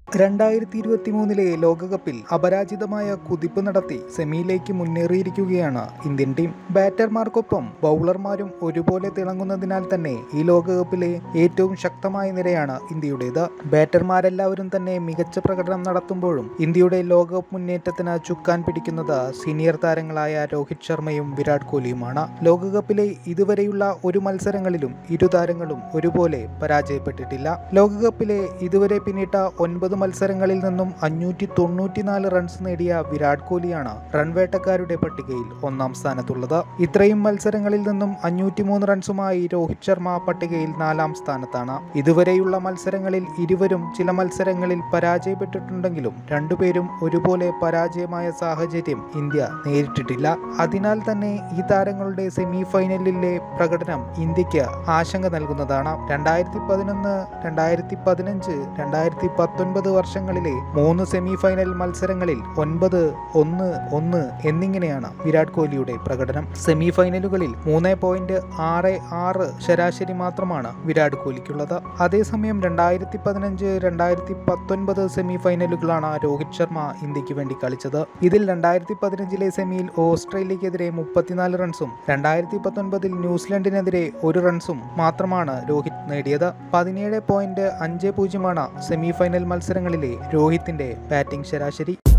രണ്ടായിരത്തി ഇരുപത്തി മൂന്നിലെ ലോകകപ്പിൽ അപരാജിതമായ കുതിപ്പ് നടത്തി സെമിയിലേക്ക് മുന്നേറിയിരിക്കുകയാണ് ഇന്ത്യൻ ടീം ബാറ്റർമാർക്കൊപ്പം ബൗളർമാരും ഒരുപോലെ തിളങ്ങുന്നതിനാൽ തന്നെ ഈ ലോകകപ്പിലെ ഏറ്റവും ശക്തമായ നിരയാണ് ഇന്ത്യയുടേത് ബാറ്റർമാരെല്ലാവരും തന്നെ മികച്ച പ്രകടനം നടത്തുമ്പോഴും ഇന്ത്യയുടെ ലോകകപ്പ് മുന്നേറ്റത്തിന് ചുക്കാൻ പിടിക്കുന്നത് സീനിയർ താരങ്ങളായ രോഹിത് ശർമ്മയും വിരാട് കോഹ്ലിയുമാണ് ലോകകപ്പിലെ ഇതുവരെയുള്ള ഒരു മത്സരങ്ങളിലും ഇരു താരങ്ങളും ഒരുപോലെ പരാജയപ്പെട്ടിട്ടില്ല ലോകകപ്പിലെ ഇതുവരെ പിന്നിട്ട ഒൻപത് മത്സരങ്ങളിൽ നിന്നും അഞ്ഞൂറ്റി തൊണ്ണൂറ്റിനാല് റൺസ് നേടിയ വിരാട് കോഹ്ലിയാണ് റൺവേട്ടക്കാരുടെ പട്ടികയിൽ ഒന്നാം സ്ഥാനത്തുള്ളത് ഇത്രയും മത്സരങ്ങളിൽ നിന്നും അഞ്ഞൂറ്റിമൂന്ന് റൺസുമായി രോഹിത് ശർമ്മ പട്ടികയിൽ നാലാം സ്ഥാനത്താണ് ഇതുവരെയുള്ള മത്സരങ്ങളിൽ ഇരുവരും ചില മത്സരങ്ങളിൽ പരാജയപ്പെട്ടിട്ടുണ്ടെങ്കിലും രണ്ടുപേരും ഒരുപോലെ പരാജയമായ സാഹചര്യം ഇന്ത്യ നേരിട്ടിട്ടില്ല അതിനാൽ തന്നെ ഈ താരങ്ങളുടെ സെമി ഫൈനലിലെ പ്രകടനം ഇന്ത്യക്ക് ആശങ്ക നൽകുന്നതാണ് രണ്ടായിരത്തി പതിനൊന്ന് രണ്ടായിരത്തി പതിനഞ്ച് രണ്ടായിരത്തി പത്തൊൻപത് വർഷങ്ങളിലെ മൂന്ന് സെമി ഫൈനൽ മത്സരങ്ങളിൽ ഒൻപത് ഒന്ന് ഒന്ന് എന്നിങ്ങനെയാണ് വിരാട് കോഹ്ലിയുടെ പ്രകടനം സെമി ഫൈനലുകളിൽ മൂന്ന് പോയിന്റ് ആറ് ആറ് ശരാശരി മാത്രമാണ് വിരാട് കോഹ്ലിക്കുള്ളത് അതേസമയം രണ്ടായിരത്തി പതിനഞ്ച് രണ്ടായിരത്തി പത്തൊൻപത് സെമി ഫൈനലുകളാണ് രോഹിത് ശർമ്മ ഇന്ത്യക്ക് വേണ്ടി കളിച്ചത് ഇതിൽ രണ്ടായിരത്തി പതിനഞ്ചിലെ സെമിയിൽ ഓസ്ട്രേലിയക്കെതിരെ മുപ്പത്തിനാല് റൺസും രണ്ടായിരത്തി പത്തൊൻപതിൽ ന്യൂസിലൻഡിനെതിരെ ഒരു റൺസും മാത്രമാണ് രോഹിത് നേടിയത് പതിനേഴ് പോയിന്റ് അഞ്ച് പൂജ്യമാണ് സെമി ഫൈനൽ മത്സരങ്ങളിലെ രോഹിത്തിന്റെ ബാറ്റിംഗ് ശരാശരി